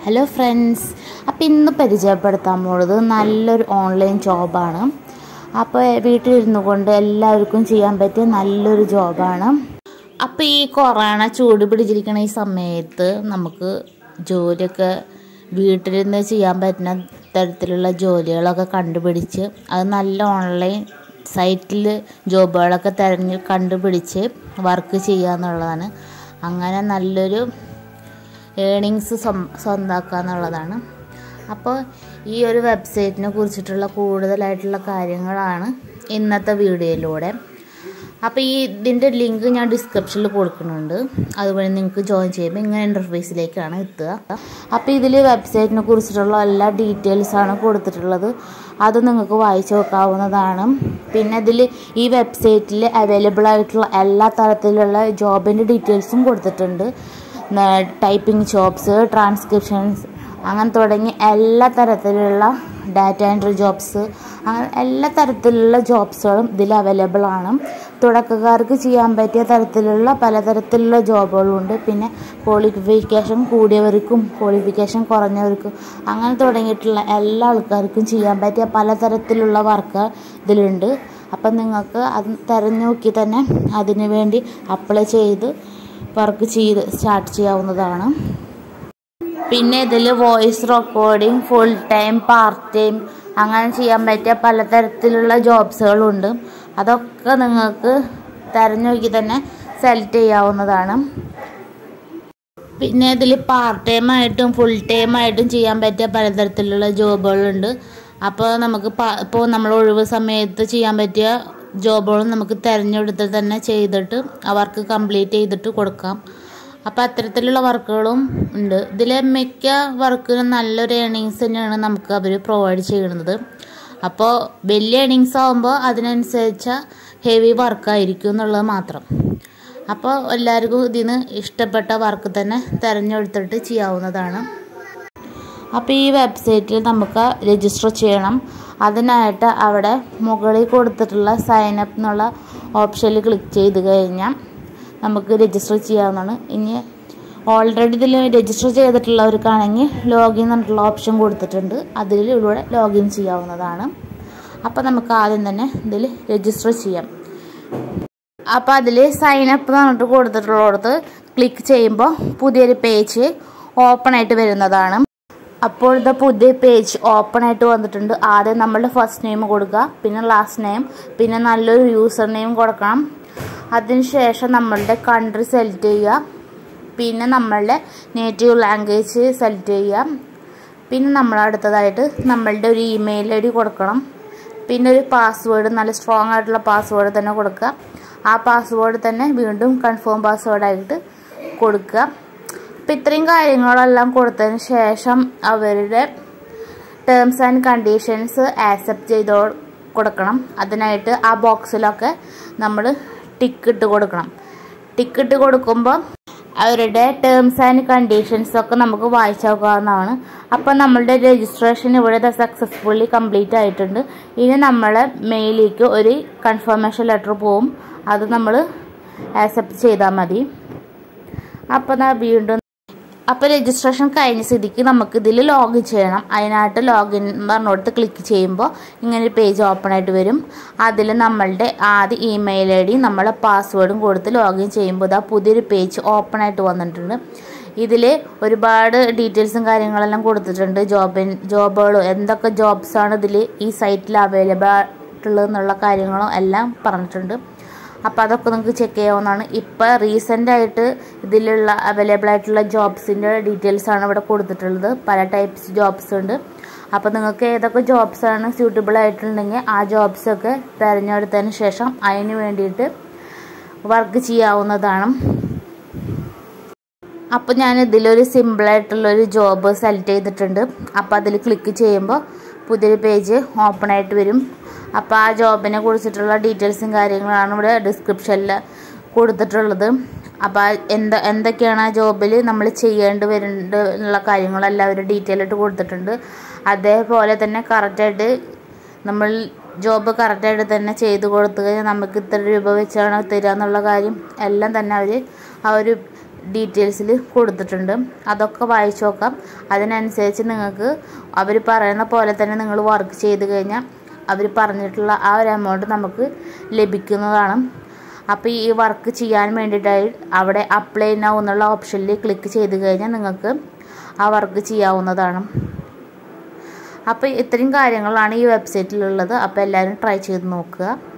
hello friends അപ്പോൾ ഇന്ന് പരിചയപ്പെടുത്താൻ പോകുന്നത് നല്ലൊരു ഓൺലൈൻ ജോബാണ് അപ്പോൾ വീട്ടിലിരുന്നു കൊണ്ട് എല്ലാവർക്കും ചെയ്യാൻ പറ്റിയ നല്ലൊരു ജോബാണ് അപ്പോൾ ഈ കൊറോണ ചൂട് പിടിച്ചിരിക്കുന്ന ഈ സമയത്ത് നമുക്ക് ജോലിയൊക്കെ വീട്ടിലിരുന്ന് ചെയ്യാൻ പറ്റുന്ന തരത്തിലുള്ള ജോലികളൊക്കെ കണ്ടുപിടിച്ച് അത് നല്ല ഓൺലൈൻ സൈറ്റിൽ ജോബുകളൊക്കെ തിരഞ്ഞ് കണ്ടുപിടിച്ച് വർക്ക് ചെയ്യുക എന്നുള്ളതാണ് അങ്ങനെ നല്ലൊരു ഏണിങ്സ് സ്വന്തമാക്കുക എന്നുള്ളതാണ് അപ്പോൾ ഈ ഒരു വെബ്സൈറ്റിനെ കുറിച്ചിട്ടുള്ള കൂടുതലായിട്ടുള്ള കാര്യങ്ങളാണ് ഇന്നത്തെ വീഡിയോയിലൂടെ അപ്പോൾ ഈ ഇതിൻ്റെ ലിങ്ക് ഞാൻ ഡിസ്ക്രിപ്ഷനിൽ കൊടുക്കുന്നുണ്ട് അതുവഴി നിങ്ങൾക്ക് ജോയിൻ ചെയ്യുമ്പോൾ ഇങ്ങനെ ഇൻ്റർഫേസിലേക്കാണ് എത്തുക അപ്പോൾ ഇതിൽ വെബ്സൈറ്റിനെ കുറിച്ചിട്ടുള്ള എല്ലാ ഡീറ്റെയിൽസാണ് കൊടുത്തിട്ടുള്ളത് അത് നിങ്ങൾക്ക് വായിച്ചു നോക്കാവുന്നതാണ് പിന്നെ ഇതിൽ ഈ വെബ്സൈറ്റിൽ അവൈലബിൾ ആയിട്ടുള്ള എല്ലാ തരത്തിലുള്ള ജോബിൻ്റെ ഡീറ്റെയിൽസും കൊടുത്തിട്ടുണ്ട് ടൈപ്പിംഗ് ജോബ്സ് ട്രാൻസ്ക്രിപ്ഷൻസ് അങ്ങനെ തുടങ്ങി എല്ലാ തരത്തിലുള്ള ഡാറ്റ എൻട്രി ജോബ്സ് അങ്ങനെ എല്ലാ തരത്തിലുള്ള ജോബ്സുകളും ഇതിൽ അവൈലബിൾ ആണ് തുടക്കക്കാർക്ക് ചെയ്യാൻ പറ്റിയ തരത്തിലുള്ള പലതരത്തിലുള്ള ജോബുകളുണ്ട് പിന്നെ ക്വാളിഫിക്കേഷൻ കൂടിയവർക്കും ക്വാളിഫിക്കേഷൻ കുറഞ്ഞവർക്കും അങ്ങനെ തുടങ്ങിയിട്ടുള്ള എല്ലാ ആൾക്കാർക്കും ചെയ്യാൻ പറ്റിയ പലതരത്തിലുള്ള വർക്ക് ഇതിലുണ്ട് അപ്പം നിങ്ങൾക്ക് അത് തിരഞ്ഞു നോക്കി തന്നെ അതിനു വേണ്ടി അപ്ലൈ ചെയ്ത് വർക്ക് ചെയ്ത് സ്റ്റാർട്ട് ചെയ്യാവുന്നതാണ് പിന്നെ ഇതിൽ voice recording full time part time അങ്ങനെ ചെയ്യാൻ പറ്റിയ പലതരത്തിലുള്ള ജോബ്സുകളുണ്ട് അതൊക്കെ നിങ്ങൾക്ക് തിരഞ്ഞു നോക്കി തന്നെ സെലക്ട് ചെയ്യാവുന്നതാണ് പിന്നെ ഇതിൽ പാർട്ട് ടൈം ആയിട്ടും ഫുൾ ടൈം ആയിട്ടും ചെയ്യാൻ പറ്റിയ പലതരത്തിലുള്ള ജോബുകളുണ്ട് അപ്പോൾ നമുക്ക് ഇപ്പോൾ നമ്മൾ ഒഴിവ് സമയത്ത് ചെയ്യാൻ പറ്റിയ ജോബുകളും നമുക്ക് തിരഞ്ഞെടുത്ത് തന്നെ ചെയ്തിട്ട് ആ വർക്ക് കംപ്ലീറ്റ് ചെയ്തിട്ട് കൊടുക്കാം അപ്പോൾ അത്തരത്തിലുള്ള വർക്കുകളും ഉണ്ട് ഇതിലെ മിക്ക വർക്കിനും നല്ലൊരു ഏണിങ്സ് തന്നെയാണ് നമുക്ക് അവർ പ്രൊവൈഡ് ചെയ്യുന്നത് അപ്പോൾ വലിയ ഏണിങ്സ് ആകുമ്പോൾ അതിനനുസരിച്ച ഹെവി വർക്കായിരിക്കും എന്നുള്ളത് മാത്രം അപ്പോൾ എല്ലാവർക്കും ഇതിന് ഇഷ്ടപ്പെട്ട വർക്ക് തന്നെ തിരഞ്ഞെടുത്തിട്ട് ചെയ്യാവുന്നതാണ് അപ്പോൾ ഈ വെബ്സൈറ്റിൽ നമുക്ക് രജിസ്റ്റർ ചെയ്യണം അതിനായിട്ട് അവിടെ മുകളിൽ കൊടുത്തിട്ടുള്ള സൈൻ അപ്പ് എന്നുള്ള ഓപ്ഷനിൽ ക്ലിക്ക് ചെയ്ത് കഴിഞ്ഞാൽ നമുക്ക് രജിസ്റ്റർ ചെയ്യാവുന്നതാണ് ഇനി ഓൾറെഡി ഇതിൽ രജിസ്റ്റർ ചെയ്തിട്ടുള്ളവർക്കാണെങ്കിൽ ലോഗിൻ എന്നിട്ടുള്ള ഓപ്ഷൻ കൊടുത്തിട്ടുണ്ട് അതിലൂടെ ലോഗിൻ ചെയ്യാവുന്നതാണ് അപ്പോൾ നമുക്ക് ആദ്യം തന്നെ ഇതിൽ രജിസ്റ്റർ ചെയ്യാം അപ്പോൾ അതിൽ സൈൻ അപ്പ് എന്ന് പറഞ്ഞിട്ട് കൊടുത്തിട്ടുള്ളിടത്ത് ക്ലിക്ക് ചെയ്യുമ്പോൾ പുതിയൊരു പേജ് ഓപ്പൺ ആയിട്ട് വരുന്നതാണ് അപ്പോൾ ഇത് പുതിയ പേജ് ഓപ്പൺ ആയിട്ട് വന്നിട്ടുണ്ട് ആദ്യം നമ്മളുടെ ഫസ്റ്റ് നെയിം കൊടുക്കുക പിന്നെ ലാസ്റ്റ് നെയിം പിന്നെ നല്ലൊരു യൂസർ നെയിം കൊടുക്കണം അതിനുശേഷം നമ്മളുടെ കൺട്രി സെലക്ട് ചെയ്യുക പിന്നെ നമ്മളുടെ നേറ്റീവ് ലാംഗ്വേജ് സെലക്ട് ചെയ്യുക പിന്നെ നമ്മൾ അടുത്തതായിട്ട് നമ്മളുടെ ഒരു ഇമെയിൽ ഐ ഡി കൊടുക്കണം പിന്നെ ഒരു പാസ്വേഡ് നല്ല സ്ട്രോങ് ആയിട്ടുള്ള പാസ്വേഡ് തന്നെ കൊടുക്കുക ആ പാസ്വേഡ് തന്നെ വീണ്ടും കൺഫേം പാസ്വേഡായിട്ട് കൊടുക്കുക അപ്പം ഇത്രയും കാര്യങ്ങളെല്ലാം കൊടുത്തതിന് ശേഷം അവരുടെ ടേംസ് ആൻഡ് കണ്ടീഷൻസ് ആക്സെപ്റ്റ് ചെയ്ത് കൊടുക്കണം അതിനായിട്ട് ആ ബോക്സിലൊക്കെ നമ്മൾ ടിക്ക് ഇട്ട് കൊടുക്കണം ടിക്ക് ഇട്ട് കൊടുക്കുമ്പോൾ അവരുടെ ടേംസ് ആൻഡ് കണ്ടീഷൻസ് ഒക്കെ നമുക്ക് വായിച്ചു നോക്കാവുന്നതാണ് അപ്പം നമ്മളുടെ രജിസ്ട്രേഷൻ ഇവിടെ സക്സസ്ഫുള്ളി കംപ്ലീറ്റ് ആയിട്ടുണ്ട് ഇനി നമ്മളെ മെയിലേക്ക് ഒരു കൺഫർമേഷൻ ലെറ്റർ പോവും അത് നമ്മൾ ആക്സെപ്റ്റ് ചെയ്താൽ മതി അപ്പോൾ വീണ്ടും അപ്പോൾ രജിസ്ട്രേഷൻ കഴിഞ്ഞ സ്ഥിതിക്ക് നമുക്ക് ഇതിൽ ലോഗിൻ ചെയ്യണം അതിനായിട്ട് ലോഗിൻ പറഞ്ഞോടത്ത് ക്ലിക്ക് ചെയ്യുമ്പോൾ ഇങ്ങനെ ഒരു പേജ് ഓപ്പൺ ആയിട്ട് വരും അതിൽ നമ്മളുടെ ആദ്യ ഇമെയിൽ ഐ ഡി നമ്മളെ പാസ്വേഡും കൊടുത്ത് ലോഗിൻ ചെയ്യുമ്പോൾ ഇതാ പുതിയൊരു പേജ് ഓപ്പൺ ആയിട്ട് വന്നിട്ടുണ്ട് ഇതിൽ ഒരുപാട് ഡീറ്റെയിൽസും കാര്യങ്ങളെല്ലാം കൊടുത്തിട്ടുണ്ട് ജോബിൻ ജോബുകളും എന്തൊക്കെ ജോബ്സാണ് ഇതിൽ ഈ സൈറ്റിൽ അവൈലബിൾ ആയിട്ടുള്ളതെന്നുള്ള കാര്യങ്ങളും എല്ലാം പറഞ്ഞിട്ടുണ്ട് അപ്പോൾ അതൊക്കെ നിങ്ങൾക്ക് ചെക്ക് ചെയ്യാവുന്നതാണ് ഇപ്പോൾ റീസെൻ്റ് ആയിട്ട് ഇതിലുള്ള അവൈലബിൾ ആയിട്ടുള്ള ജോബ്സിൻ്റെ ഡീറ്റെയിൽസ് ആണ് ഇവിടെ കൊടുത്തിട്ടുള്ളത് പല ടൈപ്സ് ജോബ്സ് ഉണ്ട് അപ്പോൾ നിങ്ങൾക്ക് ഏതൊക്കെ ജോബ്സാണ് സ്യൂട്ടബിൾ ആയിട്ടുണ്ടെങ്കിൽ ആ ജോബ്സൊക്കെ തിരഞ്ഞെടുത്തതിന് ശേഷം അതിന് വേണ്ടിയിട്ട് വർക്ക് ചെയ്യാവുന്നതാണ് അപ്പോൾ ഞാൻ ഇതിലൊരു സിമ്പിളായിട്ടുള്ളൊരു ജോബ് സെലക്ട് ചെയ്തിട്ടുണ്ട് അപ്പോൾ അതിൽ ക്ലിക്ക് ചെയ്യുമ്പോൾ പുതിയൊരു പേജ് ഓപ്പൺ ആയിട്ട് വരും അപ്പോൾ ആ ജോബിനെ കുറിച്ചിട്ടുള്ള ഡീറ്റെയിൽസും കാര്യങ്ങളാണ് ഇവിടെ ഡിസ്ക്രിപ്ഷനിൽ കൊടുത്തിട്ടുള്ളത് അപ്പോൾ എന്താ എന്തൊക്കെയാണ് ആ ജോബിൽ നമ്മൾ ചെയ്യേണ്ടി വരുന്നുണ്ട് എന്നുള്ള കാര്യങ്ങളെല്ലാം അവർ ഡീറ്റെയിൽ ആയിട്ട് കൊടുത്തിട്ടുണ്ട് അതേപോലെ തന്നെ കറക്റ്റായിട്ട് നമ്മൾ ജോബ് കറക്റ്റായിട്ട് തന്നെ ചെയ്ത് കൊടുത്തു കഴിഞ്ഞാൽ നമുക്ക് ഇത്ര രൂപ വെച്ചാണ് തരിക എന്നുള്ള കാര്യം എല്ലാം തന്നെ അവർ ആ ഒരു ഡീറ്റെയിൽസിൽ കൊടുത്തിട്ടുണ്ട് അതൊക്കെ വായിച്ചു നോക്കാം അതിനനുസരിച്ച് നിങ്ങൾക്ക് അവർ പറയുന്ന പോലെ തന്നെ നിങ്ങൾ വർക്ക് ചെയ്ത് കഴിഞ്ഞാൽ അവർ പറഞ്ഞിട്ടുള്ള ആ ഒരു എമൗണ്ട് നമുക്ക് ലഭിക്കുന്നതാണ് അപ്പോൾ ഈ വർക്ക് ചെയ്യാൻ വേണ്ടിയിട്ടായി അവിടെ അപ്ലൈ നൗ എന്നുള്ള ഓപ്ഷനിൽ ക്ലിക്ക് ചെയ്ത് കഴിഞ്ഞാൽ നിങ്ങൾക്ക് ആ വർക്ക് ചെയ്യാവുന്നതാണ് അപ്പോൾ ഇത്രയും കാര്യങ്ങളാണ് ഈ വെബ്സൈറ്റിലുള്ളത് അപ്പോൾ എല്ലാവരും ട്രൈ ചെയ്ത് നോക്കുക